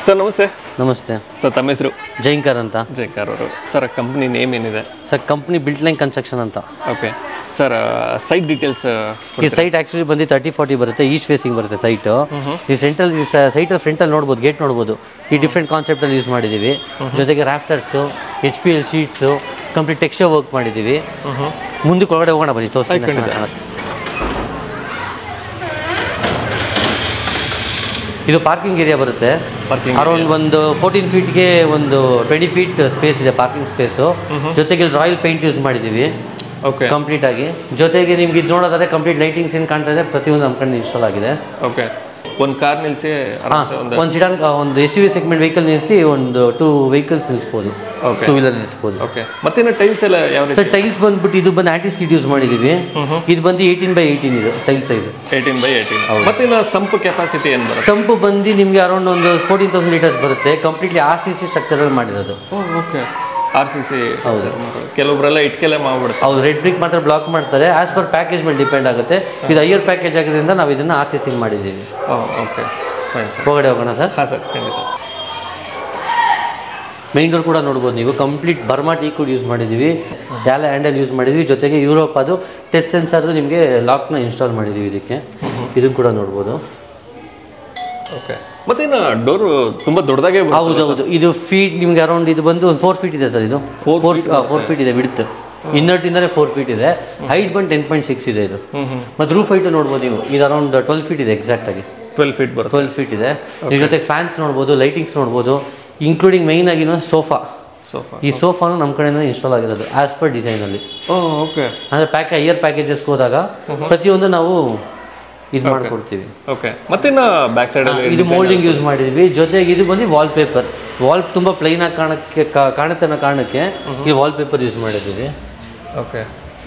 Sir ನಮಸ್ತೆ ನಮಸ್ತೆ sir ತಮ್ಮ ಹೆಸರು ಜೈಂಕರ್ ಅಂತ ಜೈಕಾರ್ ಅವರು ಸರ್ ಕಂಪ್ನಿ ನೇಮ್ ಏನಿದೆ sir company built line construction ಅಂತ ಓಕೆ ಸರ್ ಸೈಟ್ ಡೀಟೇಲ್ಸ್ ಈ ಸೈಟ್ ಆಕ್ಚುಲಿ ಬಂದು ತರ್ಟಿ ಫಾರ್ಟಿ ಬರುತ್ತೆ ಈಸ್ಟ್ ಫೇಸಿಂಗ್ ಬರುತ್ತೆ ಸೈಟ್ ಈ ಸೆಂಟ್ರಲ್ ಸೈಟ್ ಫ್ರಂಟಲ್ಲಿ ನೋಡ್ಬೋದು ಗೇಟ್ ನೋಡ್ಬೋದು ಈ ಡಿಫ್ರೆಂಟ್ ಕಾನ್ಸೆಪ್ಟಲ್ಲಿ ಯೂಸ್ ಮಾಡಿದ್ದೀವಿ ಜೊತೆಗೆ rafters H P L sheets complete texture work ಮಾಡಿದ್ದೀವಿ ಮುಂದಕ್ಕೆ ಒಳಗಡೆ ಹೋಗೋಣ ಬನ್ನಿ ತೋರಿಸಿ ಇದು ಪಾರ್ಕಿಂಗ್ ಏರಿಯಾ ಬರುತ್ತೆ Parking ಅರೌಂಡ್ ಒಂದು ಫೋರ್ಟೀನ್ ಫೀಟ್ಗೆ ಒಂದು ಟ್ವೆಂಟಿ ಫೀಟ್ ಸ್ಪೇಸ್ ಇದೆ ಪಾರ್ಕಿಂಗ್ ಸ್ಪೇಸು ಜೊತೆಗೆ ರಾಯಲ್ ಪೇಂಟ್ ಯೂಸ್ ಮಾಡಿದ್ದೀವಿ ಓಕೆ ಕಂಪ್ಲೀಟ್ ಆಗಿ ಜೊತೆಗೆ ನಿಮ್ಗೆ ಇದು ನೋಡೋದಾದ್ರೆ ಕಂಪ್ಲೀಟ್ ಲೈಟಿಂಗ್ಸ್ ಏನು ಕಾಣ್ತಾ ಇದೆ ಪ್ರತಿಯೊಂದು ನಮ್ಮ ಕಡೆ ಇನ್ಸ್ಟಾಲ್ ಆಗಿದೆ ಓಕೆ ಒಂದು ಕಾರ್ ನಿಲ್ಲಿಸಿ ಆರಾಮ್ಸೆ ಒಂದು ಒಂದು ಸಿಡಾನ್ ಒಂದು S U V segment vehicle ನಿಲ್ಲಿಸಿ ಒಂದು ಟೂ ವೆಹಿಕಲ್ಸ್ ನಿಲ್ಲಿಸ್ಬೋದು Okay. ಟೂ ವೀಲರ್ ನಿಲ್ಲಿಸ್ಬೋದು ಓಕೆ ಮತ್ತೇನು ಟೈಲ್ಸ್ ಎಲ್ಲ ಯಾವ ರೀತಿ ಸರ್ ಟೈಲ್ಸ್ ಬಂದ್ಬಿಟ್ಟು ಇದು ಬಂದು ಆಂಟಿ ಸ್ಕಿಟ್ ಯೂಸ್ ಮಾಡಿದ್ದೀವಿ ಇದು ಬಂದು ಏಯ್ಟೀನ್ ಬೈ ಏಯ್ಟೀನ್ ಇದು tile size eighteen by eighteen ಮತ್ತಿನ್ನು ಸಂಪ್ ಕೆಪಾಸಿಟಿ ಏನು ಬರುತ್ತೆ ಸಂಪು ಬಂದು ನಿಮಗೆ ಅರೌಂಡ್ ಒಂದು ಫೋರ್ಟೀನ್ ತೌಸಂಡ್ ಲೀಟರ್ಸ್ ಬರುತ್ತೆ ಕಂಪ್ಲೀಟ್ಲಿ ಆರ್ ಸಿ ಸಿ ಸ್ಟ್ರಕ್ಚರಲ್ಲಿ ಮಾಡಿರೋದು ಓಕೆ ಆರ್ ಸಿ ಸಿ ಕೆಲವೊಬ್ಬರೆಲ್ಲ ಇಟ್ಕೆಲೆ ಮಾಡ್ಬಿಡ್ತಾರೆ ಅವ್ರು ರೆಡ್ ಬ್ರಿಕ್ ಮಾತ್ರ ಬ್ಲಾಕ್ ಮಾಡ್ತಾರೆ ಆಸ್ ಪರ್ ಪ್ಯಾಕೇಜ್ ಮೇಲೆ ಡಿಪೆಂಡ್ ಆಗುತ್ತೆ ಇದು ಹೈಯರ್ ಪ್ಯಾಕೇಜ್ ಆಗೋದ್ರಿಂದ ನಾವು ಇದನ್ನು ಆರ್ ಸಿ ಸಿ ಮಾಡಿದ್ದೀವಿ ಓಕೆ ಫೈನ್ ಸರ್ ಹೊರಗಡೆ ಹೋಗೋಣ ಸರ್ ಹಾಂ ಸರ್ ಖಂಡಿತ ಮೈನ್ ಡೋರ್ ಕೂಡ ನೋಡ್ಬೋದು ನೀವು ಕಂಪ್ಲೀಟ್ ಬರ್ಮಾ ಟೀ ಕೂಡ ಯೂಸ್ ಮಾಡಿದ್ದೀವಿ ಯಾಲ ಹ್ಯಾಂಡಲ್ ಯೂಸ್ ಮಾಡಿದ್ವಿ ಜೊತೆಗೆ ಯುರೋಪ್ ಅದು ಟಚ್ ಸೆನ್ಸರ್ದು ನಿಮಗೆ ಲಾಕ್ನ ಇನ್ಸ್ಟಾಲ್ ಮಾಡಿದ್ದೀವಿ ಇದಕ್ಕೆ ಇದನ್ನು ಕೂಡ ನೋಡ್ಬೋದು ಓಕೆ ಮತ್ತೇನು ಡೋರು ತುಂಬ ದೊಡ್ಡದಾಗೆ ಹೌದು ಹೌದು ಇದು ಫೀಟ್ ನಿಮ್ಗೆ ಅರೌಂಡ್ ಇದು ಬಂದು ಒಂದು ಫೋರ್ ಫೀಟ್ ಇದೆ ಸರ್ ಇದು Four ಫೋರ್ ಫೋರ್ ಫೀಟ್ ಇದೆ ಬಿಡ್ತು ಇನ್ನರ್ಟಿಂದಲೇ ಫೋರ್ ಫೀಟ್ ಇದೆ ಹೈಟ್ ಬಂದು ಟೆನ್ ಪಾಯಿಂಟ್ ಸಿಕ್ಸ್ ಇದೆ ಇದು ಹ್ಞೂ ಹ್ಞೂ ಮತ್ತು ರೂಫ್ ಹೈಟ್ ನೋಡ್ಬೋದು ನೀವು ಇದು ಅರೌಂಡ್ ಟ್ವೆಲ್ ಫೀಟ್ ಇದೆ ಎಕ್ಸಾಕ್ಟ್ ಆಗಿ ಟ್ವೆಲ್ ಫೀಟ್ ಬರುತ್ತೆ ಟ್ವೆಲ್ ಫೀಟ್ ಇದೆ ಇದ್ರ ಜೊತೆಗೆ ಫ್ಯಾನ್ಸ್ ನೋಡ್ಬೋದು ಲೈಟಿಂಗ್ಸ್ ನೋಡ್ಬೋದು ಇನ್ಕ್ಲೂಡಿಂಗ್ ಮೈನ್ ಆಗಿ ಸೋಫಾ ಸೋಫಾ ಈ ಸೋಫಾನು ನಮ್ಮ ಕಡೆಯಿಂದ ಇನ್ಸ್ಟಾಲ್ ಆಗಿರೋದು ಆಸ್ ಪರ್ ಡಿಸೈನಲ್ಲಿ ಓ ಓಕೆ ಅಂದರೆ ಪ್ಯಾಕ್ ಹೈಯರ್ ಪ್ಯಾಕೇಜಸ್ಗೆ ಹೋದಾಗ ಪ್ರತಿಯೊಂದು ನಾವು ಇದು ಮಾಡ್ಕೊಡ್ತೀವಿ ಓಕೆ ಮತ್ತಿನ್ನು ಬ್ಯಾಕ್ ಸೈಡಲ್ಲಿ ಇದು ಮೋಲ್ಡಿಂಗ್ ಯೂಸ್ ಮಾಡಿದ್ವಿ ಜೊತೆಗೆ ಇದು ಬಂದು ವಾಲ್ ಪೇಪರ್ ವಾಲ್ ತುಂಬ ಪ್ಲೈನ್ ಆಗಿ ಕಾಣಕ್ಕೆ ಕಾ- ಕಾಣುತ್ತೆ ಅನ್ನೋ ಕಾರಣಕ್ಕೆ ಈ ವಾಲ್ ಪೇಪರ್ ಯೂಸ್ ಮಾಡಿದ್ದೀವಿ ಓಕೆ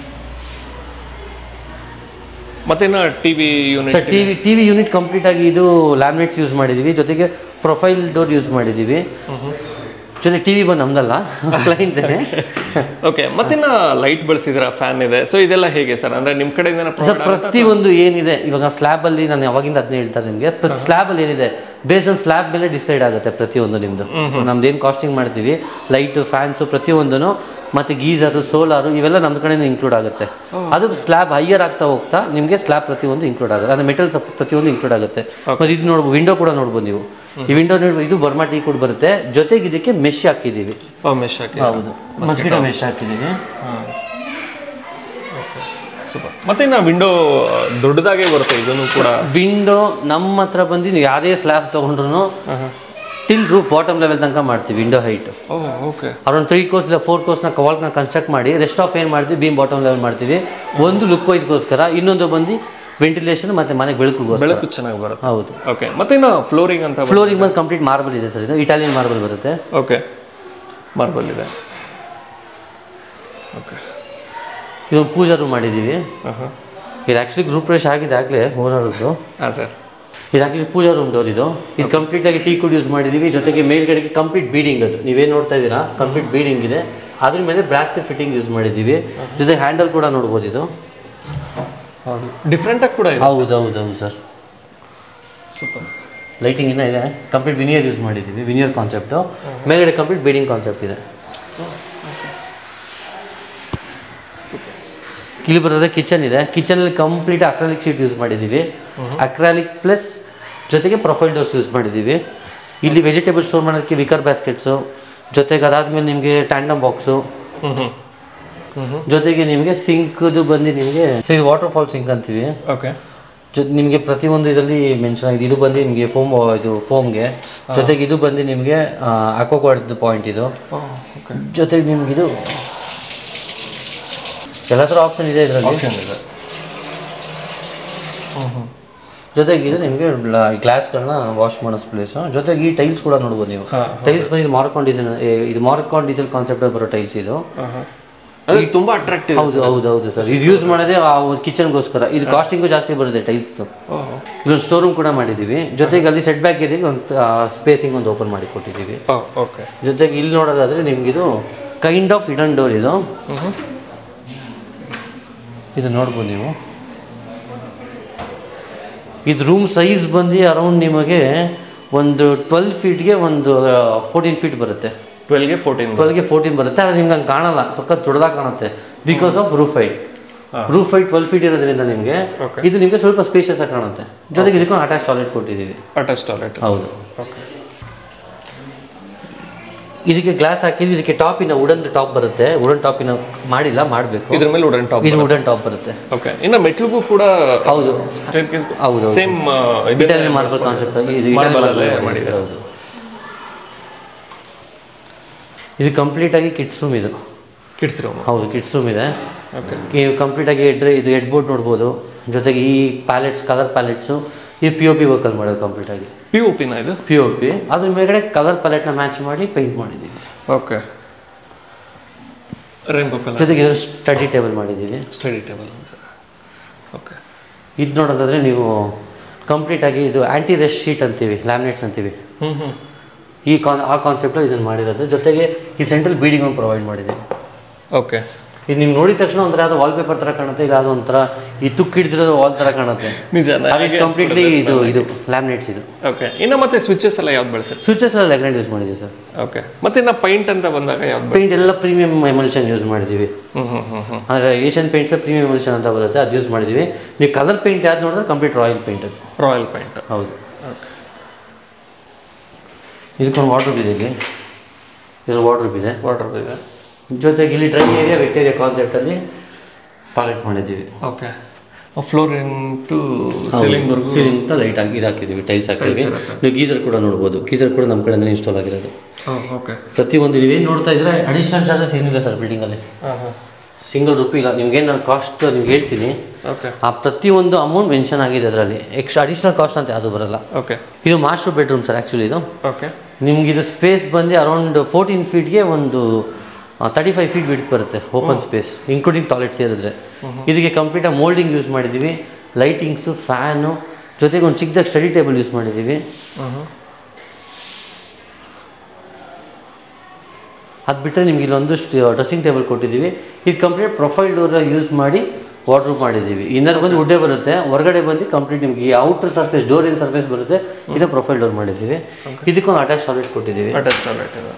ಮತ್ತಿನ್ನು T V unit sir T V T V unit complete ಆಗಿ ಇದು ಲ್ಯಾಮಿನೇಟ್ಸ್ ಯೂಸ್ ಮಾಡಿದ್ದೀವಿ ಜೊತೆಗೆ ಪ್ರೊಫೈಲ್ ಡೋರ್ ಯೂಸ್ ಮಾಡಿದ್ದೀವಿ ಜೊತೆ ಟಿ ವಿ ಬಂದು ನಮ್ದಲ್ಲ ಕ್ಲೈಂಟ್ ಓಕೆ ಮತ್ತಿನ್ನು ಲೈಟ್ ಬಳಸಿದ್ರ ಫ್ಯಾನ್ ಇದೆ ಸೊ ಇದೆಲ್ಲ ಹೇಗೆ ಸರ್ ಅಂದ್ರೆ ನಿಮ್ಮ ಕಡೆಯಿಂದ ಸರ್ ಪ್ರತಿಯೊಂದು ಏನಿದೆ ಇವಾಗ ಸ್ಲ್ಯಾಬ್ ಅಲ್ಲಿ ನಾನು ಯಾವಾಗಿಂದ ಅದನ್ನೇ ಹೇಳ್ತಾ ನಿಮಗೆ ಪ್ರತಿ ಸ್ಲ್ಯಾಬ್ ಅಲ್ಲಿ ಏನಿದೆ ಬೇಸ್ ಆನ್ ಸ್ಲ್ಯಾಬ್ ಮೇಲೆ ಡಿಸೈಡ್ ಆಗುತ್ತೆ ಪ್ರತಿಯೊಂದು ನಿಮ್ದು ನಮ್ದು ಏನು ಕಾಸ್ಟಿಂಗ್ ಮಾಡ್ತೀವಿ ಲೈಟ್ ಫ್ಯಾನ್ಸು ಪ್ರತಿಯೊಂದು ಮತ್ತೆ ಗೀಸರು ಸೋಲಾರು ಇವೆಲ್ಲ ನಮ್ಮ ಕಡೆಯಿಂದ ಇನ್ಕ್ಲೂಡ್ ಆಗುತ್ತೆ ಅದು ಸ್ಲ್ಯಾಬ್ ಹೈಯರ್ ಆಗ್ತಾ ಹೋಗ್ತಾ ನಿಮಗೆ ಸ್ಲ್ಯಾಬ್ ಪ್ರತಿಯೊಂದು ಇನ್ಕ್ಲೂಡ್ ಆಗುತ್ತೆ ಅಂದ್ರೆ ಮೆಟಲ್ ಪ್ರತಿಯೊಂದು ಇನ್ಕ್ಲೂಡ್ ಆಗುತ್ತೆ ಮತ್ತೆ ಇದು ನೋಡ್ಬೋದು ವಿಂಡೋ ಕೂಡ ನೋಡ್ಬೋದು ನೀವು ಈ ವಿಂಡೋ ನೋಡ್ಬೋದು ಇದು ಬರ್ಮಾ ಟೀ ಕೂಡ ಬರುತ್ತೆ ಜೊತೆಗೆ ಇದಕ್ಕೆ ಮೆಶ್ ಹಾಕಿದ್ದೀವಿ ಮೆಶ್ ಹಾಕಿ ಹೌದು ಮಸ್ಕಿಟೋ ಮೆಶ್ ಹಾಕಿದ್ದೀವಿ ಸೂಪರ್ ಮತ್ತಿನ್ನು ವಿಂಡೋ ದೊಡ್ಡದಾಗೆ ಬರುತ್ತೆ ಇದನ್ನು ಕೂಡ ವಿಂಡೋ ನಮ್ಮ ಹತ್ರ ಬಂದು ನೀವು ಯಾವುದೇ ಸ್ಲ್ಯಾಬ್ ತೊಗೊಂಡ್ರು ಟಿಲ್ ರೂಫ್ ಬಾಟಮ್ ಲೆವೆಲ್ ತನಕ ಮಾಡ್ತೀವಿ window height oh okay around three course ಇಲ್ಲ ಫೋರ್ ಕೋರ್ಸ್ನ ಕವಾಲ್ನ ಕನ್ಸ್ಟ್ರಕ್ಟ್ ಮಾಡಿ ರೆಸ್ಟ್ ಆಫ್ ಏನು ಮಾಡ್ತೀವಿ ಬೀಮ್ ಬಾಟಮ್ ಲೆವೆಲ್ ಮಾಡ್ತೀವಿ ಒಂದು ಲುಕ್ ವೈಸ್ಗೋಸ್ಕರ ಇನ್ನೊಂದು ಬಂದು ವೆಂಟಿಲೇಷನ್ ಮತ್ತು ಮನೆಗೆ ಬೆಳಕುಗೋಸ್ಕರ ಬೆಳಕು ಚೆನ್ನಾಗಿ ಬರುತ್ತೆ ಹೌದು ಓಕೆ ಮತ್ತಿನ್ನು ಫ್ಲೋರಿಂಗ್ ಅಂತ ಫ್ಲೋರಿಂಗ್ ಬಂದು ಕಂಪ್ಲೀಟ್ ಮಾರ್ಬಲ್ ಇದೆ ಸರ್ ಇದು ಇಟಾಲಿಯನ್ ಮಾರ್ಬಲ್ ಬರುತ್ತೆ ಓಕೆ ಮಾರ್ಬಲ್ ಇದೆ ಓಕೆ ಇದೊಂದು ಪೂಜಾ ರೂಮ್ ಮಾಡಿದ್ದೀವಿ ಹಾಂ ಹಾಂ ಇದು ಆ್ಯಕ್ಚುಲಿ ಗ್ರೂಪ್ ರೇಷ್ ಆಗಿದೆ ಆಗಲೇ ಓನರ್ದು ಹಾಂ ಸರ್ ಇದು ಆ್ಯಕ್ಚುಲಿ ಪೂಜಾ ರೂಮ್ ಡೋರ್ ಇದು ಇದು ಕಂಪ್ಲೀಟ್ ಆಗಿ ಟೀ ಕುಡ್ ಯೂಸ್ ಮಾಡಿದ್ದೀವಿ ಜೊತೆಗೆ ಮೇಲ್ಗಡೆಗೆ ಕಂಪ್ಲೀಟ್ ಬೀಡಿಂಗ್ ಅದು ನೀವೇನು ನೋಡ್ತಾ ಇದ್ದೀರಾ ಕಂಪ್ಲೀಟ್ ಬೀಡಿಂಗ್ ಇದೆ ಅದ್ರ ಮೇಲೆ ಬ್ರಾಸ್ತಿ ಫಿಟ್ಟಿಂಗ್ ಯೂಸ್ ಮಾಡಿದ್ದೀವಿ ಜೊತೆಗೆ ಹ್ಯಾಂಡಲ್ ಕೂಡ ನೋಡ್ಬೋದು ಇದು ಹೌದು ಡಿಫ್ರೆಂಟಾಗಿ ಕೂಡ ಇದೆ ಹೌದು ಹೌದು ಹೌದು ಸರ್ ಸೂಪರ್ ಲೈಟಿಂಗ್ ಇನ್ನೂ ಇದೆ ಕಂಪ್ಲೀಟ್ ವಿನಿಯರ್ ಯೂಸ್ ಮಾಡಿದ್ದೀವಿ ವಿನಿಯರ್ ಕಾನ್ಸೆಪ್ಟು ಮೇಲ್ಗಡೆ ಕಂಪ್ಲೀಟ್ ಬೀಡಿಂಗ್ ಕಾನ್ಸೆಪ್ಟ್ ಇದೆ ಇಲ್ಲಿ ಬರೋದೇ ಕಿಚನ್ ಇದೆ ಕಿಚನಲ್ಲಿ ಕಂಪ್ಲೀಟ್ ಅಕ್ರಾಲಿಕ್ ಶೀಟ್ ಯೂಸ್ ಮಾಡಿದ್ದೀವಿ ಅಕ್ರಾಲಿಕ್ ಪ್ಲಸ್ ಜೊತೆಗೆ ಪ್ರೊಫೈಲ್ ಡೋರ್ಸ್ ಯೂಸ್ ಮಾಡಿದ್ದೀವಿ ಇಲ್ಲಿ ವೆಜಿಟೇಬಲ್ ಸ್ಟೋರ್ ಮಾಡೋದಕ್ಕೆ ವಿಕರ್ ಬ್ಯಾಸ್ಕೆಟ್ಸು ಜೊತೆಗೆ ಅದಾದಮೇಲೆ ನಿಮಗೆ ಟ್ಯಾಂಡಮ್ ಬಾಕ್ಸು ಹ್ಞೂ ಹ್ಞೂ ಜೊತೆಗೆ ನಿಮಗೆ ಸಿಂಕ್ದು ಬಂದು ನಿಮಗೆ ವಾಟರ್ ಫಾಲ್ ಸಿಂಕ್ ಅಂತೀವಿ ಓಕೆ ಜೊ ನಿಮಗೆ ಪ್ರತಿಯೊಂದು ಇದರಲ್ಲಿ ಮೆನ್ಷನ್ ಆಗಿದೆ ಇದು ಬಂದು ನಿಮಗೆ ಫೋಮ್ ಇದು ಫೋಮ್ಗೆ ಜೊತೆಗೆ ಇದು ಬಂದು ನಿಮಗೆ ಅಕ್ವಾಗಾರ್ಡ್ದು ಪಾಯಿಂಟ್ ಇದು ಓಕೆ ಜೊತೆಗೆ ನಿಮ್ಗೆ ಇದು ಎಲ್ಲ ಥರ ಆಪ್ಷನ್ ಇದೆ ಇದರಲ್ಲಿ ಆಪ್ಷನ್ ಇದೆ ಹ್ಞೂ ಹ್ಞೂ ಜೊತೆಗೆ ಇದು ನಿಮಗೆ ಗ್ಲಾಸ್ಗಳನ್ನ ವಾಶ್ ಮಾಡೋ ಪ್ಲೇಸು ಜೊತೆಗೆ ಈ ಟೈಲ್ಸ್ ಕೂಡ ನೋಡ್ಬೋದು ನೀವು ಹಾ, ಟೈಲ್ಸ್ ಬಂದು ಮಾರ್ಕಾನ್ ಡಿಸೈನ್ ಇದು ಮಾರ್ಕಾನ್ ಡೀಸೆಲ್ ಕಾನ್ಸೆಪ್ಟ್ ಬರೋ ಟೈಲ್ಸ್ ಇದು ಹಾಂ ಹಾಂ ಅದು ತುಂಬ ಅಟ್ರಾಕ್ಟಿವ್ ಹೌದು ಹೌದು ಹೌದು ಸರ್ ಇದು ಯೂಸ್ ಮಾಡೋದೇ ಆ ಕಿಚನ್ಗೋಸ್ಕರ ಇದು ಕಾಸ್ಟಿಂಗು ಜಾಸ್ತಿ ಬರುತ್ತೆ ಟೈಲ್ಸ್ ಓಹ್ ಇದೊಂದು ಸ್ಟೋರ್ ರೂಮ್ ಕೂಡ ಮಾಡಿದ್ದೀವಿ ಜೊತೆಗೆ ಅಲ್ಲಿ ಸೆಟ್ ಬ್ಯಾಕ್ ಏರಿಯಾಗೆ ಒಂದು ಸ್ಪೇಸಿಂಗ್ ಒಂದು ಓಪನ್ ಮಾಡಿ ಕೊಟ್ಟಿದ್ದೀವಿ ಓಕೆ ಜೊತೆಗೆ ಇಲ್ಲಿ ನೋಡೋದಾದ್ರೆ ನಿಮಗಿದು ಕೈಂಡ್ ಆಫ್ ಇಡನ್ ಡೋರ್ ಇದು ಹ್ಞೂ ಇದು ನೋಡ್ಬೋದು ನೀವು ಇದು ರೂಮ್ ಸೈಜ್ ಬಂದು ಅರೌಂಡ್ ನಿಮಗೆ ಒಂದು ಟ್ವೆಲ್ ಫೀಟ್ಗೆ ಒಂದು ಫೋರ್ಟೀನ್ ಫೀಟ್ ಬರುತ್ತೆ ಟ್ವೆಲ್ಗೆ ಫೋರ್ಟೀನ್ ಟ್ವೆಲ್ಗೆ ಫೋರ್ಟೀನ್ ಬರುತ್ತೆ ಆದರೆ ನಿಮ್ಗೆ ಹಂಗೆ ಕಾಣಲ್ಲ ಸಖತ್ ದೊಡ್ಡದಾಗಿ ಕಾಣುತ್ತೆ because of roof height roof height twelve feet ಇರೋದ್ರಿಂದ ನಿಮಗೆ Okay. ಇದು ನಿಮಗೆ ಸ್ವಲ್ಪ ಸ್ಪೇಷಿಯಸ್ ಆಗಿ ಕಾಣುತ್ತೆ ಜೊತೆಗೆ ಇದಕ್ಕೆ ಅಟ್ಯಾಚ್ ಟಾಯ್ಲೆಟ್ ಕೊಟ್ಟಿದ್ದೀವಿ ಅಟ್ಯಾಚ್ ಟಾಯ್ಲೆಟ್ ಹೌದು ಓಕೆ ಇದಕ್ಕೆ ಗ್ಲಾಸ್ ಹಾಕಿದ್ವಿ ಇದಕ್ಕೆ ಟಾಪಿನ ವುಡನ್ ಟಾಪ್ ಬರುತ್ತೆ ವುಡನ್ ಟಾಪಿನ ಮಾಡಿಲ್ಲ ಮಾಡಬೇಕು ಇದ್ರ ಮೇಲೆ ವುಡನ್ ಟಾಪ್ ಇದು ವುಡನ್ ಟಾಪ್ ಬರುತ್ತೆ ಓಕೆ ಇನ್ನು ಮೆಟ್ಲಿಗೂ ಕೂಡ ಹೌದು ಹೌದು. ಸೇಮ್ ಇಟಾಲಿಯನ್ ಮಾರ್ಬಲ್ ಕಾನ್ಸೆಪ್ಟ್ ಇದು Marble Italian ಅಲ್ಲೇ marble ಮಾಡಿದ್ದಾರೆ. ಹೌದು ಇದು ಕಂಪ್ಲೀಟ್ ಆಗಿ ಕಿಡ್ಸ್ ರೂಮ್ ಇದು ಕಿಡ್ಸ್ ರೂಮ್ ಹೌದು ಕಿಡ್ಸ್ ರೂಮ್ ಇದೆ ಓಕೆ ನೀವು ಕಂಪ್ಲೀಟ್ ಆಗಿ ಹೆಡ್ ಇದು ಹೆಡ್ ಬೋರ್ಡ್ ನೋಡ್ಬೋದು ಜೊತೆಗೆ ಈ ಪ್ಯಾಲೆಟ್ಸ್ ಕಲರ್ ಪ್ಯಾಲೆಟ್ಸು ಈ ಪಿ ಒ ಪಿ ವರ್ಕಲ್ಲಿ ಮಾಡೋದು ಕಂಪ್ಲೀಟ್ ಆಗಿ ಪಿ ಒ ಪಿನ ಇದು ಪಿ ಒ ಪಿ ಅದ್ರ ಮೇಲ್ಗಡೆ ಕಲರ್ ಪ್ಯಾಲೆಟ್ನ ಮ್ಯಾಚ್ ಮಾಡಿ ಪೇಂಟ್ ಮಾಡಿದ್ದೀವಿ ಓಕೆ ರೈನ್ಬೋ ಕಲರ್ ಜೊತೆಗೆ ಇದ್ರ ಸ್ಟಡಿ ಟೇಬಲ್ ಮಾಡಿದ್ದೀವಿ ಸ್ಟಡಿ ಟೇಬಲ್ ಅಂತ ಓಕೆ ಇದು ನೋಡೋದಾದ್ರೆ ನೀವು ಕಂಪ್ಲೀಟ್ ಆಗಿ ಇದು ಆ್ಯಂಟಿ ರೆಸ್ಟ್ ಶೀಟ್ ಅಂತೀವಿ ಲ್ಯಾಮಿನೇಟ್ಸ್ ಅಂತೀವಿ ಹ್ಞೂ ಹ್ಞೂ ಈ ಕಾನ್ ಆ ಕಾನ್ಸೆಪ್ಟಲ್ಲಿ ಇದನ್ನು ಮಾಡಿರೋದು ಜೊತೆಗೆ ಈ ಸೆಂಟ್ರಲ್ ಬೀಡಿಂಗ್ ಒಂದು ಪ್ರೊವೈಡ್ ಮಾಡಿದ್ದೀವಿ ಓಕೆ ಇದು ನೀವು ನೋಡಿದ ತಕ್ಷಣ ಒಂಥರ ಯಾವುದೋ ವಾಲ್ಪೇಪರ್ ಥರ ಕಾಣುತ್ತೆ ಇಲ್ಲ ಅದು ಒಂಥರ ಈ ತುಕ್ಕು ಹಿಡಿದಿರೋದು ವಾಲ್ ಥರ ಕಾಣುತ್ತೆ ನಿಜ ಅದು ಕಂಪ್ಲೀಟ್ಲಿ ಇದು ಇದು ಲ್ಯಾಮಿನೇಟ್ಸ್ ಇದು ಓಕೆ ಇನ್ನು ಮತ್ತೆ ಸ್ವಿಚಸ್ ಎಲ್ಲ ಯಾವ್ದು ಬಳಸಿ ಸ್ವಿಚಸ್ ಎಲ್ಲ ಲೆಗ್ರೆಂಡ್ ಯೂಸ್ ಮಾಡಿದ್ದೀವಿ ಸರ್ ಓಕೆ ಮತ್ತೆ ಇನ್ನು ಪೈಂಟ್ ಅಂತ ಬಂದಾಗ ಯಾವ್ದು ಬಳಸಿ ಪೇಂಟ್ ಎಲ್ಲ ಪ್ರೀಮಿಯಂ ಎಮಲ್ಷನ್ ಯೂಸ್ ಮಾಡಿದ್ದೀವಿ ಹ್ಞೂ ಹ್ಞೂ ಹ್ಞೂ ಹ್ಞೂ ಅಂದರೆ ಏಷ್ಯನ್ ಪೇಂಟ್ಸ್ ಪ್ರೀಮಿಯಂ ಎಮಲ್ಷನ್ ಅಂತ ಬರುತ್ತೆ ಅದು ಯೂಸ್ ಮಾಡಿದ್ದೀವಿ ನೀವು ಕಲರ್ ಪೇಂಟ್ ಯಾವ್ದು ನೋಡಿದ್ರೆ ಕಂಪ್ಲೀಟ್ ರಾಯಲ್ ಪೇಂಟ್ ಅದು ರಾಯಲ್ ಪೈಂಟ್ ಹೌದು ಓಕೆ ಇದಕ್ಕೊಂದು ವಾಟ್ರೂಪ್ ಇದೆ ಇಲ್ಲಿ ಇದು ವಾಟ್ರೂಪ್ ಇದೆ ವಾಟರ್ ಇದೆ ಜೊತೆಗೆ ಇಲ್ಲಿ ಡ್ರೈ ಏರಿಯಾ ವೆಟ್ ಏರಿಯಾ ಕಾನ್ಸೆಪ್ಟಲ್ಲಿ ಟಾಯ್ಲೆಟ್ ಮಾಡಿದ್ದೀವಿ ಓಕೆ ಫ್ಲೋರ್ ಟು ಸೀಲಿಂಗ್ವರೆಗೂ ಸೀಲಿಂಗ್ ಅಂತ ಲೈಟ್ ಹಾಕಿ ಇದು ಹಾಕಿದ್ದೀವಿ ಟೈಲ್ಸ್ ಹಾಕಿದ್ದೀವಿ Tiles ಇರುತ್ತೆ. ನೀವು ಗೀಸರ್ ಕೂಡ ನೋಡ್ಬೋದು ಗೀಸರ್ ಕೂಡ ನಮ್ಮ ಕಡೆಯಿಂದ ಇನ್ಸ್ಟಾಲ್ ಆಗಿರೋದು ಹಾಂ ಓಕೆ ಪ್ರತಿಯೊಂದು ನೀವೇನು ನೋಡ್ತಾ ಇದ್ರೆ ಅಡಿಷನಲ್ ಚಾರ್ಜಸ್ ಏನಿಲ್ಲ ಸರ್ ಬಿಲ್ಡಿಂಗಲ್ಲಿ ಹಾಂ ಹಾಂ ಸಿಂಗಲ್ ರುಪಿ ಇಲ್ಲ ನಿಮ್ಗೇನು ನಾನು ಕಾಸ್ಟ್ ನಿಮ್ಗೆ ಹೇಳ್ತೀನಿ ಓಕೆ ಆ ಪ್ರತಿಯೊಂದು ಅಮೌಂಟ್ ಮೆನ್ಷನ್ ಆಗಿದೆ ಅದರಲ್ಲಿ ಎಕ್ಸ್ಟ್ರಾ ಅಡಿಷನಲ್ ಕಾಸ್ಟ್ ಅಂತ ಅದು ಬರಲ್ಲ ಓಕೆ ಇದು ಮಾಸ್ಟರ್ ಬೆಡ್ರೂಮ್ ಸರ್ ಆ್ಯಕ್ಚುಲಿ ಇದು ಓಕೆ ನಿಮ್ಗೆ ಇದು ಸ್ಪೇಸ್ ಬಂದು ಅರೌಂಡ್ ಫೋರ್ಟೀನ್ ಫೀಟ್ಗೆ ಒಂದು ತರ್ಟಿ ಫೈವ್ ಫೀಟ್ ಬಿಡ್ತು ಬರುತ್ತೆ ಓಪನ್ ಸ್ಪೇಸ್ ಇನ್ಕ್ಲೂಡಿಂಗ್ ಟಾಯ್ಲೆಟ್ ಸೇರಿದ್ರೆ ಇದಕ್ಕೆ ಕಂಪ್ಲೀಟಾಗಿ ಮೋಲ್ಡಿಂಗ್ ಯೂಸ್ ಮಾಡಿದ್ದೀವಿ ಲೈಟಿಂಗ್ಸು ಫ್ಯಾನು ಜೊತೆಗೆ ಒಂದು ಚಿಕ್ಕದಾಗಿ ಸ್ಟಡಿ ಟೇಬಲ್ ಯೂಸ್ ಮಾಡಿದ್ದೀವಿ ಹ್ಞೂ ಅದು ಬಿಟ್ಟರೆ ನಿಮ್ಗೆ ಇಲ್ಲೊಂದು ಡ್ರೆಸ್ಸಿಂಗ್ ಟೇಬಲ್ ಕೊಟ್ಟಿದ್ದೀವಿ ಇದು ಕಂಪ್ಲೀಟ್ ಪ್ರೊಫೈಲ್ ಡೋರ್ ಯೂಸ್ ಮಾಡಿ ವಾಟ್ರೂಪ್ ಮಾಡಿದ್ದೀವಿ ಇನ್ನರ್ ಬಂದು ಉಡ್ಡೇ ಬರುತ್ತೆ ಹೊರಗಡೆ ಬಂದು ಕಂಪ್ಲೀಟ್ ನಿಮ್ಗೆ ಈ ಔಟರ್ ಸರ್ಫೇಸ್ ಡೋರ್ ಏನು ಸರ್ಫೇಸ್ ಬರುತ್ತೆ ಇದು ಪ್ರೊಫೈಲ್ ಡೋರ್ ಮಾಡಿದ್ದೀವಿ ಇದಕ್ಕೊಂದು ಅಟ್ಯಾಚ್ ಟಾಯ್ಲೆಟ್ ಕೊಟ್ಟಿದ್ದೀವಿ ಅಟ್ಯಾಚ್ ಟಾಯ್ಲೆಟ್ ಇದೆ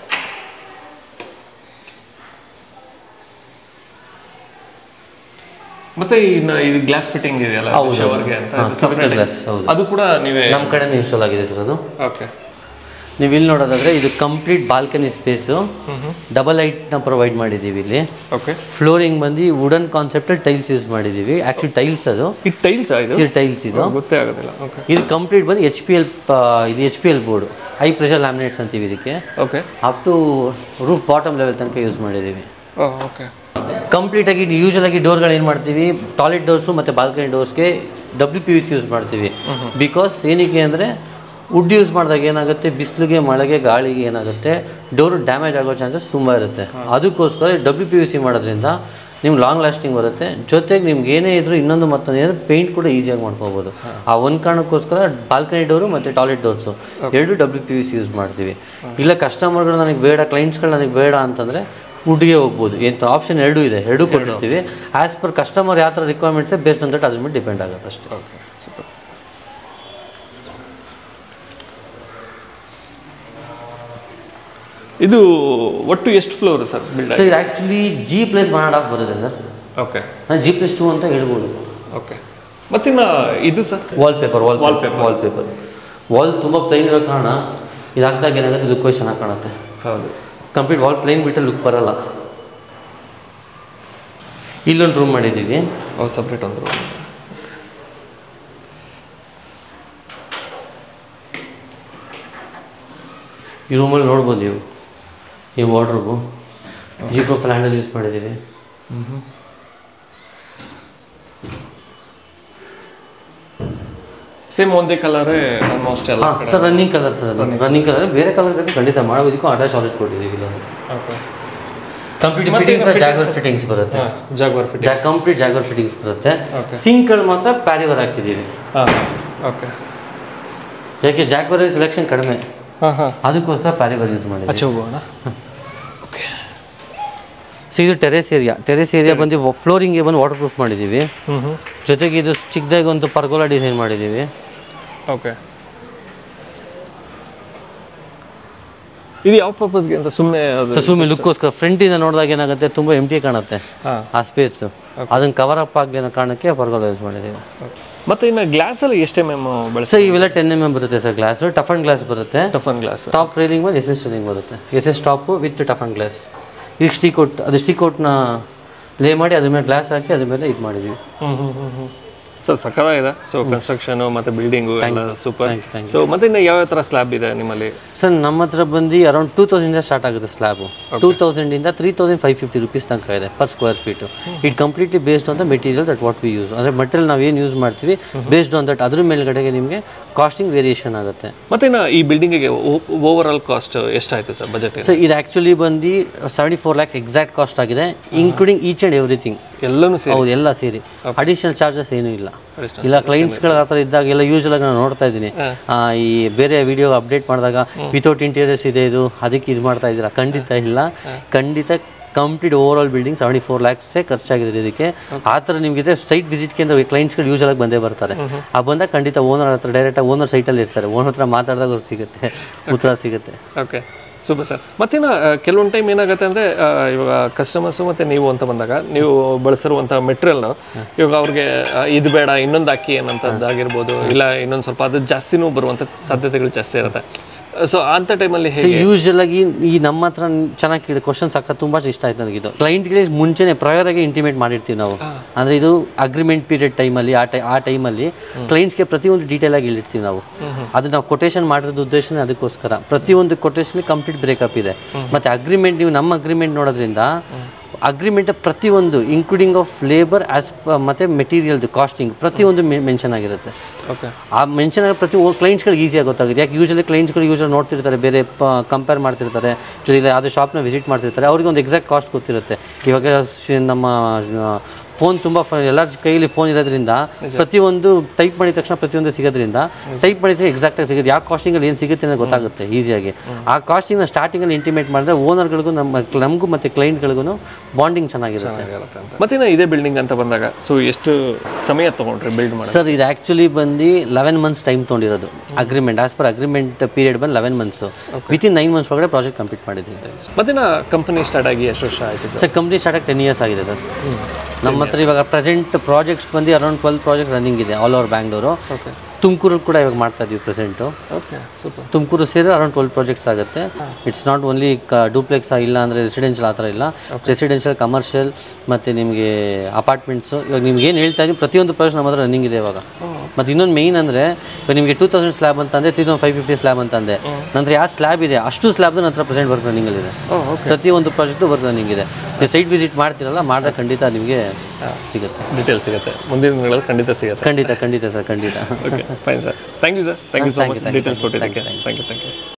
ಮತ್ತೆ ಇನ್ನು ಇದು ಗ್ಲಾಸ್ ಫಿಟ್ಟಿಂಗ್ ಇದೆಯಲ್ಲ ಹೌದು. ಶವರ್ಗೆ ಅಂತ ಹಾ, ಇದು capital separate glass, ಹೌದು. ಅದು ಕೂಡ ನೀವೇ ನಮ್ಮ ಕಡೆಯಿಂದ ಇನ್ಸ್ಟಾಲ್ ಆಗಿದೆ ಸರ್ ಅದು ಓಕೆ ನೀವು ಇಲ್ಲಿ ನೋಡೋದಾದ್ರೆ ಇದು ಕಂಪ್ಲೀಟ್ ಬಾಲ್ಕನಿ ಸ್ಪೇಸು ಡಬಲ್ ಲೈಟ್ನ ಪ್ರೊವೈಡ್ ಮಾಡಿದ್ದೀವಿ ಇಲ್ಲಿ ಓಕೆ ಫ್ಲೋರಿಂಗ್ ಬಂದು ವುಡನ್ ಕಾನ್ಸೆಪ್ಟಲ್ಲಿ ಟೈಲ್ಸ್ ಯೂಸ್ ಮಾಡಿದ್ದೀವಿ ಆ್ಯಕ್ಚುಲಿ ಟೈಲ್ಸ್ ಅದು ಈ ಟೈಲ್ಸ್ ಇದು ಇದು ಟೈಲ್ಸ್ ಇದು ಗೊತ್ತೇ ಆಗೋದಿಲ್ಲ ಓಕೆ ಇದು ಕಂಪ್ಲೀಟ್ ಬಂದು ಎಚ್ ಪಿ ಎಲ್ ಇದು H P L board high pressure laminates ಅಂತೀವಿ ಇದಕ್ಕೆ okay up to roof bottom level ತನಕ ಯೂಸ್ ಮಾಡಿದ್ದೀವಿ ಓಕೆ ಕಂಪ್ಲೀಟ್ ಆಗಿ ಯೂಶಲ್ ಆಗಿ ಡೋರ್ಗಳು ಏನು ಮಾಡ್ತೀವಿ ಟಾಯ್ಲೆಟ್ ಡೋರ್ಸು ಮತ್ತು ಬಾಲ್ಕನಿ ಡೋರ್ಸ್ಗೆ W P V C use ಮಾಡ್ತೀವಿ ಬಿಕಾಸ್ ಏನಕ್ಕೆ ಅಂದರೆ ವುಡ್ ಯೂಸ್ ಮಾಡಿದಾಗ ಏನಾಗುತ್ತೆ ಬಿಸಿಲಿಗೆ ಮಳೆಗೆ ಗಾಳಿಗೆ ಏನಾಗುತ್ತೆ ಡೋರ್ ಡ್ಯಾಮೇಜ್ ಆಗೋ ಚಾನ್ಸಸ್ ತುಂಬ ಇರುತ್ತೆ ಅದಕ್ಕೋಸ್ಕರ ಡಬ್ಲ್ಯೂ ಪಿ ವಿ ಸಿ ಮಾಡೋದ್ರಿಂದ ನಿಮ್ಗೆ ಲಾಂಗ್ ಲಾಸ್ಟಿಂಗ್ ಬರುತ್ತೆ ಜೊತೆಗೆ ನಿಮ್ಗೆ ಏನೇ ಇದ್ರೂ ಇನ್ನೊಂದು ಮತ್ತೊಂದು ಏನಂದ್ರೆ ಪೇಂಟ್ ಕೂಡ ಈಸಿಯಾಗಿ ಮಾಡ್ಕೋಬೋದು ಆ ಒಂದು ಕಾರಣಕ್ಕೋಸ್ಕರ ಬಾಲ್ಕನಿ ಡೋರು ಮತ್ತು ಟಾಯ್ಲೆಟ್ ಡೋರ್ಸು ಎರಡು W P V C use ಮಾಡ್ತೀವಿ ಇಲ್ಲ ಕಸ್ಟಮರ್ಗಳು ನನಗೆ ಬೇಡ ಕ್ಲೈಂಟ್ಸ್ಗಳು ನನಗೆ ಬೇಡ ಅಂತಂದರೆ ವುಡ್ಗೆ ಹೋಗ್ಬೋದು ಎಂತ ಆಪ್ಷನ್ ಎರಡೂ ಇದೆ ಎರಡೂ ಕೊಟ್ಟಿರ್ತೀವಿ ಆ್ಯಸ್ ಪರ್ ಕಸ್ಟಮರ್ ಯಾವ ಥರ ರಿಕ್ವೈರ್ಮೆಂಟ್ಸ್ ಬೇಸ್ಡ್ ಆನ್ ದಟ್ ಅದ್ರ ಮೇಲೆ ಡಿಪೆಂಡ್ ಆಗುತ್ತೆ ಅಷ್ಟೇ ಓಕೆ ಸೂಪರ್ ಇದು ಒಟ್ಟು ಎಷ್ಟು ಫ್ಲೋರ್ ಸರ್ ಬಿಲ್ಡ್ ಸೊ ಇದು actually G plus one of ಬರುತ್ತೆ ಸರ್ ಓಕೆ ನಾನು ಜಿ ಪ್ಲಸ್ ಟು ಅಂತ ಹೇಳ್ಬೋದು ಓಕೆ ಮತ್ತಿನ್ನ ಇದು sir wallpaper wall Wallpaper. Wallpaper wall ತುಂಬ ಪ್ಲೈನ್ ಇರೋ ಕಾರಣ ಇದು ಹಾಕಿದಾಗ ಏನಾಗುತ್ತೆ ಲುಕ್ ವೈಸ್ ಚೆನ್ನಾಗಿ ಕಾಣುತ್ತೆ ಹೌದು ಕಂಪ್ಲೀಟ್ ವಾಲ್ ಪ್ಲೈನ್ ಬಿಟ್ಟರೆ ಲುಕ್ ಬರಲ್ಲ ಇಲ್ಲೊಂದು ರೂಮ್ ಮಾಡಿದ್ದೀವಿ ಅವು ಸಪ್ರೇಟ್ ಒಂದು room. ಈ ರೂಮಲ್ಲಿ ನೋಡ್ಬೋದು ನೀವು ಈ ವಾರ್ಡ್ರೂಬು ಜೀಪ್ ಫ್ಲ್ಯಾಂಡಲ್ ಯೂಸ್ ಮಾಡಿದ್ದೀವಿ ಸೇಮ್ ಒಂದೇ ಕಲರೇ ಆಲ್ಮೋಸ್ಟ್ ಎಲ್ಲ ಹಾಂ ಸರ್ ರನ್ನಿಂಗ್ ಕಲರ್ ಸರ್ ಅದು ರನ್ನಿಂಗ್ ಕಲರ್ ಬೇರೆ ಕಲರ್ ಬೇಕು ಖಂಡಿತ ಮಾಡೋದಕ್ಕೂ ಅಟ್ಯಾಚ್ ಆಲ್ರೆಡಿ ಕೊಟ್ಟಿದ್ದೀವಿ ಇಲ್ಲೊಂದು ಓಕೆ ಕಂಪ್ಲೀಟ್ ಮತ್ತೆ ಫಿಟ್ಟಿಂಗ್ಸ್ fittings? ಜಾಗರ್ ಫಿಟ್ಟಿಂಗ್ಸ್ ಬರುತ್ತೆ ಹಾಂ ಜಾಗ್ವಾರ್ ಫಿಟ್ ಜಾಗ್ ಕಂಪ್ಲೀಟ್ ಜಾಗರ್ ಫಿಟ್ಟಿಂಗ್ಸ್ ಬರುತ್ತೆ Okay. ಸಿಂಕ್ಗಳು ಮಾತ್ರ ಪ್ಯಾರಿವರ್ ಹಾಕಿದ್ದೀವಿ ಹಾಂ ಓಕೆ ಯಾಕೆ ಜಾಗ್ವರ್ ಸೆಲೆಕ್ಷನ್ ಕಡಿಮೆ ಹಾಂ ಹಾಂ ಅದಕ್ಕೋಸ್ಕರ ಪ್ಯಾರಿವರ್ ಯೂಸ್ ಮಾಡಿದ್ದೀವಿ ಆಚೆ ಹೋಗೋಣ ಸೊ ಇದು ಟೆರೇಸ್ ಏರಿಯಾ ಟೆರೇಸ್ ಏರಿಯಾ ಬಂದು ಫ್ಲೋರಿಂಗ್ಗೆ ಬಂದು ವಾಟರ್ ಪ್ರೂಫ್ ಮಾಡಿದ್ದೀವಿ ಹ್ಞೂ ಹ್ಞೂ ಜೊತೆಗೆ ಇದು ಚಿಕ್ಕದಾಗಿ ಒಂದು ಪರ್ಗೋಲಾ ಡಿಸೈನ್ ಮಾಡಿದ್ದೀವಿ ಓಕೆ ಇದು ಯಾವ ಪರ್ಪಸ್ಗೆ ಅಂತ ಸುಮ್ಮನೆ ಅದು ಸೊ ಸುಮ್ಮನೆ ಲುಕ್ಕೋಸ್ಕರ ಫ್ರಂಟಿಂದ ನೋಡಿದಾಗ ಏನಾಗುತ್ತೆ ತುಂಬ ಎಂಟಿ ಕಾಣುತ್ತೆ ಹಾಂ ಆ ಸ್ಪೇಸ್ ಅದನ್ನ ಕವರ್ ಅಪ್ ಆಗಲಿ ಅನ್ನೋ ಕಾರಣಕ್ಕೆ ಪರ್ಗೋಲ ಯೂಸ್ ಮಾಡಿದ್ದೀವಿ ಮತ್ತೆ ಇನ್ನು ಗ್ಲಾಸಲ್ಲಿ ಎಷ್ಟು ಎಮ್ ಎಮ್ ಬಳಸಿ ಸರ್ ಇವೆಲ್ಲ ಟೆನ್ ಎಮ್ ಎಮ್ ಬರುತ್ತೆ sir glass toughened glass ಬರುತ್ತೆ ಟಫನ್ ಗ್ಲಾಸ್ ಟಾಪ್ ರೈಲಿಂಗ್ ಬಂದು ಎಸ್ ಎಸ್ ರೈಲಿಂಗ್ ಬರುತ್ತೆ S S top with toughened glass ಈಗ ಸ್ಟಿಕ್ ಔಟ್ ಅದು ಸ್ಟಿಕ್ ಔಟ್ನ ಲೇ ಮಾಡಿ ಅದ್ರ ಮೇಲೆ ಗ್ಲಾಸ್ ಹಾಕಿ ಅದ್ರ ಮೇಲೆ ಇದು ಮಾಡಿದ್ವಿ ಹ್ಞೂ ಹ್ಞೂ ಹ್ಞೂ ಹ್ಞೂ ಸೊ ಸಕ್ಕದಾಗಿದೆ ಸೊ ಕನ್ಸ್ಟ್ರಕ್ಷನ್ ಮತ್ತೆ ಬಿಲ್ಡಿಂಗು ಎಲ್ಲ super Thank you, thank so ಮತ್ತೆ ಇನ್ನು ಯಾವ ಥರ ಸ್ಲ್ಯಾಬ್ ಇದೆ ನಿಮ್ಮಲ್ಲಿ ಸರ್ ನಮ್ಮ ಹತ್ರ ಬಂದು ಅರೌಂಡ್ ಟೂ ತೌಸಂಡಿಂದ ಸ್ಟಾರ್ಟ್ ಆಗುತ್ತೆ ಸ್ಲ್ಯಾಬು ಟೂ ತೌಸಂಡಿಂದ three thousand five fifty rupees ತನಕ ಇದೆ per square feet it completely based on the material that what we use ಅಂದರೆ ಮಟೀರಿಯಲ್ ನಾವು ಏನು ಯೂಸ್ ಮಾಡ್ತೀವಿ ಬೇಸ್ಡ್ ಆನ್ ದಟ್ ಅದ್ರ ಮೇಲ್ಗಡೆಗೆ ನಿಮಗೆ ಕಾಸ್ಟಿಂಗ್ ವೇರಿಯೇಷನ್ ಆಗುತ್ತೆ ಮತ್ತೆ ಇನ್ನು ಈ ಬಿಲ್ಡಿಂಗಿಗೆ ಓವರ್ ಆಲ್ ಕಾಸ್ಟ್ ಎಷ್ಟಾಯ್ತು ಸರ್ ಬಜೆಟ್ ಸೊ ಇದು ಆ್ಯಕ್ಚುಲಿ ಬಂದು seventy four lakhs exact cost ಆಗಿದೆ ಇನ್ಕ್ಲೂಡಿಂಗ್ ಈಚ್ ಆ್ಯಂಡ್ ಎವ್ರಿಥಿಂಗ್ ಎಲ್ಲನೂ ಸೇರಿ ಹೌದು ಎಲ್ಲ ಸೇರಿ ಅಡಿಷನಲ್ ಚಾರ್ಜಸ್ ಏನೂ ಇಲ್ಲ Additional ಇಲ್ಲ ಕ್ಲೈಂಟ್ಸ್ಗಳ ಆ ಥರ ಇದ್ದಾಗ ಎಲ್ಲ ಯೂಶಲ್ ಆಗಿ ನಾನು ನೋಡ್ತಾ ಇದ್ದೀನಿ ಈ ಬೇರೆ ವಿಡಿಯೋ ಅಪ್ಡೇಟ್ ಮಾಡಿದಾಗ ವಿತೌಟ್ ಇಂಟೀರಿಯರ್ಸ್ ಇದೆ ಇದು ಅದಕ್ಕೆ ಇದು ಮಾಡ್ತಾ ಇದ್ದೀರಾ ಖಂಡಿತ ಇಲ್ಲ ಖಂಡಿತ complete overall building seventy four ಲ್ಯಾಕ್ಸೇ ಖರ್ಚಾಗಿದೆ ಇದಕ್ಕೆ ಆ ಥರ ನಿಮಗೆ ಸೈಟ್ ವಿಸಿಟ್ಗೆ ಅಂತ ಕ್ಲೈಂಟ್ಸ್ಗಳು ಯೂಶಲ್ ಆಗಿ ಬಂದೇ ಬರ್ತಾರೆ ಆ ಬಂದಾಗ ಖಂಡಿತ ಓನರ್ ಹತ್ರ ಡೈರೆಕ್ಟಾಗಿ ಓನರ್ ಸೈಟಲ್ಲಿ ಇರ್ತಾರೆ ಓನರ್ ಹತ್ರ ಮಾತಾಡಿದಾಗ ಅವ್ರಿಗೆ ಸಿಗುತ್ತೆ ಉತ್ತರ ಸಿಗುತ್ತೆ ಓಕೆ ಸೂಪರ್ ಸರ್ ಮತ್ತಿನ್ನು ಕೆಲವೊಂದು ಟೈಮ್ ಏನಾಗುತ್ತೆ ಅಂದರೆ ಇವಾಗ ಕಸ್ಟಮರ್ಸು ಮತ್ತು ನೀವು ಅಂತ ಬಂದಾಗ ನೀವು ಬಳಸಿರುವಂಥ ಮೆಟೀರಿಯಲ್ನ ಇವಾಗ ಅವ್ರಿಗೆ ಆ, ಇದು ಬೇಡ ಇನ್ನೊಂದು ಹಾಕಿ ಅನ್ನೋಂಥದ್ದಾಗಿರ್ಬೋದು ಇಲ್ಲ ಇನ್ನೊಂದು ಸ್ವಲ್ಪ ಅದು ಜಾಸ್ತಿನೂ ಬರುವಂಥ ಸಾಧ್ಯತೆಗಳು ಜಾಸ್ತಿ ಇರುತ್ತೆ ಸೊ ಅಂಥ ಟೈಮಲ್ಲಿ ಹೇಗೆ ಯೂಶಲ್ ಆಗಿ ಈ ನಮ್ಮ ಹತ್ರ ಚೆನ್ನಾಗಿ ಕೇಳಿ ಕ್ವಶನ್ಸ್ ಹಾಕ ತುಂಬಾ ಇಷ್ಟ ಆಯ್ತು ನನಗಿದು ಕ್ಲೈಂಟ್ಗೆ ಮುಂಚೆನೆ ಪ್ರಯರ್ ಆಗಿ ಇಂಟಿಮೇಟ್ ಮಾಡಿರ್ತೀವಿ ನಾವು ಅಂದ್ರೆ ಇದು ಅಗ್ರಿಮೆಂಟ್ ಪೀರಿಯಡ್ ಟೈಮಲ್ಲಿ ಆ ಟೈ ಆ ಟೈಮಲ್ಲಿ ಕ್ಲೈಂಟ್ಸ್ಗೆ ಪ್ರತಿಯೊಂದು ಡೀಟೇಲ್ ಆಗಿ ಹೇಳಿರ್ತೀವಿ ನಾವು ಅದು ನಾವು ಕೊಟೇಶನ್ ಮಾಡಿರೋದು ಉದ್ದೇಶನೇ ಅದಕ್ಕೋಸ್ಕರ ಪ್ರತಿಯೊಂದು ಕೊಟೇಶನ್ ಕಂಪ್ಲೀಟ್ ಬ್ರೇಕಪ್ ಇದೆ ಮತ್ತೆ ಅಗ್ರಿಮೆಂಟ್ ನೀವು ನಮ್ಮ ಅಗ್ರಿಮೆಂಟ್ ನೋಡೋದ್ರಿಂದ ಅಗ್ರಿಮೆಂಟ್ ಪ್ರತಿಯೊಂದು ಇನ್ಕ್ಲೂಡಿಂಗ್ ಆಫ್ ಲೇಬರ್ ಆಸ್ ಮತ್ತೆ ಮೆಟೀರಿಯಲ್ದು ಕಾಸ್ಟಿಂಗ್ ಪ್ರತಿಯೊಂದು ಮೆನ್ಷನ್ ಆಗಿರುತ್ತೆ ಓಕೆ ಆ ಮೆನ್ಷನ್ ಆಗೋ ಪ್ರತಿ ಕ್ಲೈಂಟ್ಸ್ಗಳಿಗೆ ಈಸಿಯಾಗಿ ಗೊತ್ತಾಗುತ್ತೆ ಯಾಕೆ ಯೂಶಲಿ ಕ್ಲೈಂಟ್ಸ್ಗಳು ಯೂಶಲಿ ನೋಡ್ತಿರ್ತಾರೆ ಬೇರೆ ಕಂಪೇರ್ ಮಾಡ್ತಿರ್ತಾರೆ ಇಲ್ಲ ಯಾವುದೇ ಶಾಪ್ನ ವಿಸಿಟ್ ಮಾಡ್ತಿರ್ತಾರೆ ಅವ್ರಿಗೆ ಒಂದು ಎಕ್ಸಾಕ್ಟ್ ಕಾಸ್ಟ್ ಗೊತ್ತಿರುತ್ತೆ ಇವಾಗ ಶ್- ನಮ್ಮ ಫೋನ್ ತುಂಬ ಎಲ್ಲರ ಕೈಯಲ್ಲಿ ಫೋನ್ ಇರೋದ್ರಿಂದ ಪ್ರತಿಯೊಂದು ಟೈಪ್ ಮಾಡಿದ ತಕ್ಷಣ ಪ್ರತಿಯೊಂದು ಸಿಗೋದ್ರಿಂದ ಟೈಪ್ ಮಾಡಿದ್ರೆ ಎಕ್ಸಾಕ್ಟಾಗಿ ಸಿಗುತ್ತೆ ಯಾವ ಕಾಸ್ಟಿಂಗಲ್ಲಿ ಏನು ಸಿಗುತ್ತೆ ಅನ್ನೋದು ಗೊತ್ತಾಗುತ್ತೆ ಈಸಿಯಾಗಿ ಆ ಕಾಸ್ಟಿಂಗ್ನ ಸ್ಟಾರ್ಟಿಂಗಲ್ಲಿ ಇಂಟಿಮೇಟ್ ಮಾಡಿದ್ರೆ ಓನರ್ಗಳಿಗೂ ನಮ್ಮ ನಮಗೂ ಮತ್ತು ಕ್ಲೈಂಟ್ಗಳಿಗೂ ಬಾಂಡಿಂಗ್ ಚೆನ್ನಾಗಿರುತ್ತೆ ಚೆನ್ನಾಗಿರುತ್ತೆ ಅಂತ ಮತ್ತಿನ್ನು ಇದೇ ಬಿಲ್ಡಿಂಗ್ ಅಂತ ಬಂದಾಗ ಸೊ ಎಷ್ಟು ಸಮಯ ತೊಗೊಂಡ್ರಿ ಬಿಲ್ಡ್ ಮಾಡಿ ಸರ್ ಇದು ಆ್ಯಕ್ಚುಲಿ ಬಂದು ಲೆವೆನ್ ಮಂತ್ಸ್ ಟೈಮ್ ತೊಗೊಂಡಿರೋದು agreement as per agreement period ಬಂದು eleven months within nine months ಒಳಗಡೆ ಪ್ರಾಜೆಕ್ಟ್ ಕಂಪ್ಲೀಟ್ ಮಾಡಿದ್ದೀವಿ ಮತ್ತಿನ್ನು ಕಂಪನಿ ಸ್ಟಾರ್ಟ್ ಆಗಿ ಎಷ್ಟು ವರ್ಷ ಆಯಿತು ಸರ್ ಸರ್ ಕಂಪ್ನಿ ಸ್ಟಾರ್ಟ್ ಆಗಿ ಟೆನ್ ಇಯರ್ಸ್ ಆಗಿದೆ ಸರ್ ನಮ್ಮ ಹತ್ರ ಇವಾಗ ಪ್ರೆಸೆಂಟ್ ಪ್ರಾಜೆಕ್ಟ್ಸ್ ಬಂದು ಅರೌಂಡ್ ಟ್ವೆಲ್ ಪ್ರಾಜೆಕ್ಟ್ ರನ್ನಿಂಗ್ ಇದೆ ಆಲ್ ಓವರ್ ಬ್ಯಾಂಗ್ಳೂರು ಓಕೆ ತುಮಕೂರಲ್ಲಿ ಕೂಡ ಇವಾಗ ಮಾಡ್ತಾ ಇದೀವಿ ಪ್ರೆಸೆಂಟು ಓಕೆ ಸೂಪರ್ ತುಮಕೂರು ಸೇರಿ ಅರೌಂಡ್ ಟ್ವೆಲ್ ಪ್ರಾಜೆಕ್ಟ್ಸ್ ಆಗುತ್ತೆ ಇಟ್ಸ್ ನಾಟ್ ಓನ್ಲಿ ಡೂಪ್ಲೆಕ್ಸ್ ಇಲ್ಲ ಅಂದರೆ ರೆಸಿಡೆನ್ಷಿಯಲ್ ಆ ಥರ ಇಲ್ಲ ರೆಸಿಡೆನ್ಷಿಯಲ್ ಕಮರ್ಷಿಯಲ್ ಮತ್ತು ನಿಮಗೆ ಅಪಾರ್ಟ್ಮೆಂಟ್ಸು ಇವಾಗ ನಿಮ್ಗೆ ಏನು ಹೇಳ್ತಾ ಇದ್ದೀನಿ ಪ್ರತಿಯೊಂದು ಪ್ರಾಜೆಕ್ಟ್ ನಮ್ಮ ಹತ್ರ ರನ್ನಿಂಗ್ ಇದೆ ಇವಾಗ ಮತ್ತು ಇನ್ನೊಂದು ಮೇಯ್ನ್ ಅಂದರೆ ಇವಾಗ ನಿಮಗೆ ಟೂ ತೌಸಂಡ್ ಸ್ಲ್ಯಾಬ್ ಅಂತ ಅಂದರೆ three thousand five fifty slab ಅಂತ ಅಂದೆ ನಂತರ ಯಾವ ಸ್ಲ್ಯಾಬ್ ಇದೆ ಅಷ್ಟು ಸ್ಲ್ಯಾಬ್ ನನ್ನ ಹತ್ರ ಪ್ರೆಸೆಂಟ್ ವರ್ಕ್ ರನ್ನಿಂಗಲ್ಲಿದೆ ಓಕೆ ಪ್ರತಿಯೊಂದು ಪ್ರಾಜೆಕ್ಟು ವರ್ಕ್ ರನ್ನಿಂಗ್ ಇದೆ ನೀವು ಸೈಟ್ ವಿಸಿಟ್ ಮಾಡ್ತಿರಲ್ಲ ಮಾಡಿದ್ರೆ ಖಂಡಿತ ನಿಮಗೆ ಸಿಗುತ್ತೆ ಡೀಟೇಲ್ ಸಿಗುತ್ತೆ ಮುಂದಿನ ದಿನಗಳಲ್ಲಿ ಖಂಡಿತ ಸಿಗುತ್ತೆ ಖಂಡಿತ ಖಂಡಿತ ಸರ್ ಖಂಡಿತ okay fine sir thank you sir thank you so much details ಕೊಟ್ಟಿದ್ದಕ್ಕೆ ಥ್ಯಾಂಕ್ ಯು ಥ್ಯಾಂಕ್ ಯು